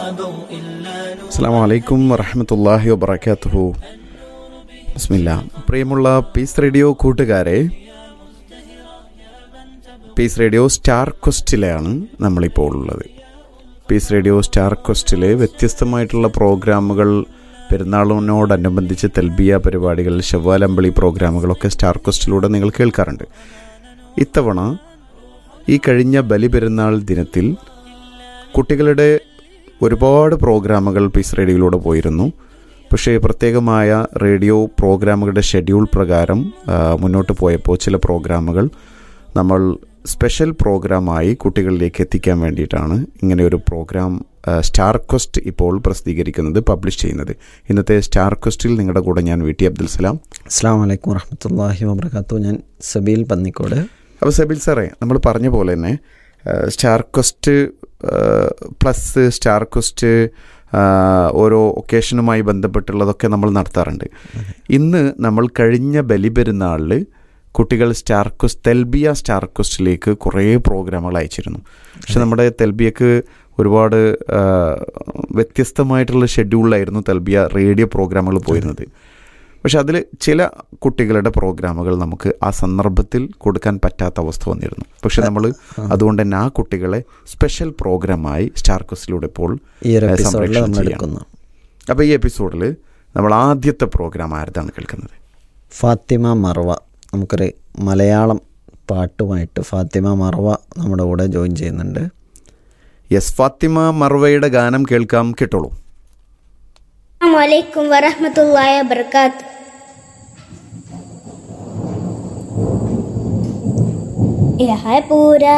അസ്സാം വലൈക്കും വറഹമത്തല്ലാഹി വബർക്കാത്തുഹു ബിസ്മില്ല പ്രിയമുള്ള പീസ് റേഡിയോ കൂട്ടുകാരെ പീസ് റേഡിയോ സ്റ്റാർ ക്വസ്റ്റിലാണ് നമ്മളിപ്പോൾ ഉള്ളത് പീസ് റേഡിയോ സ്റ്റാർ ക്വസ്റ്റിലെ വ്യത്യസ്തമായിട്ടുള്ള പ്രോഗ്രാമുകൾ പെരുന്നാളിനോടനുബന്ധിച്ച് തെൽബിയ പരിപാടികൾ ശവ്വാലമ്പളി പ്രോഗ്രാമുകളൊക്കെ സ്റ്റാർ ക്വസ്റ്റിലൂടെ നിങ്ങൾ കേൾക്കാറുണ്ട് ഇത്തവണ ഈ കഴിഞ്ഞ ബലിപെരുന്നാൾ ദിനത്തിൽ കുട്ടികളുടെ ഒരുപാട് പ്രോഗ്രാമുകൾ പീസ് റേഡിയോയിലൂടെ പോയിരുന്നു പക്ഷേ പ്രത്യേകമായ റേഡിയോ പ്രോഗ്രാമുകളുടെ ഷെഡ്യൂൾ പ്രകാരം ആ, മുന്നോട്ട് പോയപ്പോൾ ചില പ്രോഗ്രാമുകൾ നമ്മൾ സ്പെഷ്യൽ പ്രോഗ്രാമായി കുട്ടികളിലേക്ക് എത്തിക്കാൻ വേണ്ടിയിട്ടാണ് ഇങ്ങനെ ഒരു പ്രോഗ്രാം ആ, സ്റ്റാർ ക്വസ്റ്റ് ഇപ്പോൾ പ്രസിദ്ധീകരിക്കുന്നത് പബ്ലിഷ് ചെയ്യുന്നത് ഇന്നത്തെ സ്റ്റാർ ക്വസ്റ്റിൽ നിങ്ങളുടെ കൂടെ ഞാൻ വി ടി അബ്ദുൽ സലാം അസ്സാം വലൈക്കും വറഹമത്തല്ലാഹി വബർക്കാത്തു ഞാൻ സബീൽ പന്നിക്കോട് അപ്പോൾ സബിൽ സാറേ നമ്മൾ പറഞ്ഞ പോലെ തന്നെ ആ, സ്റ്റാർ ക്വസ്റ്റ് ആ, പ്ലസ് സ്റ്റാർ ക്വസ്റ്റ് ആ, ഓരോ ഒക്കേഷനുമായി ബന്ധപ്പെട്ടുള്ളതൊക്കെ നമ്മൾ നടത്താറുണ്ട് ഇന്ന് നമ്മൾ കഴിഞ്ഞ ബലിപെരുന്നാളിൽ കുട്ടികൾ സ്റ്റാർ ക്വസ്റ്റ് തെൽബിയ സ്റ്റാർ ക്വസ്റ്റിലേക്ക് കുറേ പ്രോഗ്രാമുകൾ അയച്ചിരുന്നു പക്ഷെ നമ്മുടെ തെൽബിയക്ക് ഒരുപാട് ആ, വ്യത്യസ്തമായിട്ടുള്ള ഷെഡ്യൂളിലായിരുന്നു തെൽബിയ റേഡിയോ പ്രോഗ്രാമുകൾ പോയിരുന്നത് പക്ഷെ അതിൽ ചില കുട്ടികളുടെ പ്രോഗ്രാമുകൾ നമുക്ക് ആ സന്ദർഭത്തിൽ കൊടുക്കാൻ പറ്റാത്ത അവസ്ഥ വന്നിരുന്നു പക്ഷെ നമ്മൾ അതുകൊണ്ട് തന്നെ ആ കുട്ടികളെ സ്പെഷ്യൽ പ്രോഗ്രാമായി സ്റ്റാർ ക്വസ്റ്റിലൂടെ ഇപ്പോൾ ഈ ഒരു ഏഹ്, എപ്പിസോഡിൽ സംപ്രേഷണം നമ്മൾ ചെയ്യാം. എടുക്കുന്നു അപ്പോൾ ഈ എപ്പിസോഡിൽ നമ്മൾ ആദ്യത്തെ പ്രോഗ്രാം ആരതാണ് കേൾക്കുന്നത് ഫാത്തിമ മറവ നമുക്കൊരു മലയാളം പാട്ടുമായിട്ട് ഫാത്തിമ മറവ നമ്മുടെ കൂടെ ജോയിൻ ചെയ്യുന്നുണ്ട് യെസ് ഫാത്തിമ മർവയുടെ ഗാനം കേൾക്കാം കേട്ടോളൂ السلام عليكم ورحمة الله وبركاته यह है पूरा